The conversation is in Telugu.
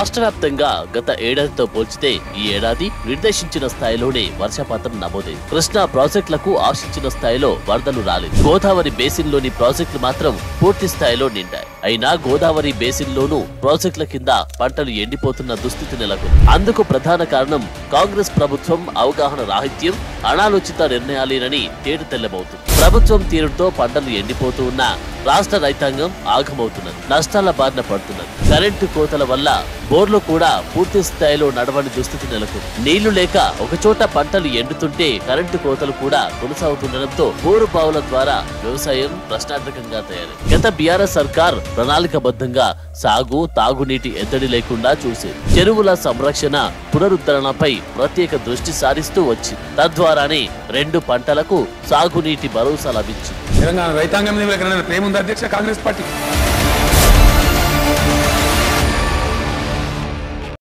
రాష్ట్ర వ్యాప్తంగా గత ఏడాదితో పోల్చితే ఈ ఏడాది నిర్దేశించిన స్థాయిలోనే వర్షపాతం నమోదైంది కృష్ణా ప్రాజెక్టులకు ఆశించిన స్థాయిలో వరదలు రాలేదు గోదావరి బేసిన్లోని ప్రాజెక్టులు మాత్రం పూర్తి స్థాయిలో నిండాయి అయినా గోదావరి బేసిన్లోనూ ప్రాజెక్టుల కింద పంటలు ఎండిపోతున్న దుస్థితి నెలకొంది అందుకు ప్రధాన కారణం కాంగ్రెస్ ప్రభుత్వం అవగాహన రాహిత్యం అనాలోచిత నిర్ణయాలేనని తేడు తెల్లమవుతుంది ప్రభుత్వం తీరుతో పంటలు ఎండిపోతూ ఉన్నా రాష్ట్ర రైతాంగం ఆగమవుతున్నది నష్టాల బారిన పడుతున్నది కరెంటు కోతల వల్ల బోర్లు కూడా పూర్తి స్థాయిలో నడవని దుస్థితి నెలకొంది నీళ్లు లేక ఒకచోట పంటలు ఎండుతుంటే కరెంటు కోతలు కూడా కొనసాగుతుండటంతో బోరు బావుల ద్వారా వ్యవసాయం ప్రశ్నార్థకంగా తయారైంది గత బీఆర్ఎస్ సర్కార్ ప్రణాళికబద్ధంగా సాగు తాగునీటి ఎద్దడి లేకుండా చూసేది చెరువుల సంరక్షణ పునరుద్ధరణపై ప్రత్యేక దృష్టి సారిస్తూ వచ్చింది తద్వారానే రెండు పంటలకు సాగునీటి భరోసా లభించింది తెలంగాణ రైతాంగం మీద ఎక్కడైనా ప్రేమ ఉందా అధ్యక్ష కాంగ్రెస్ పార్టీ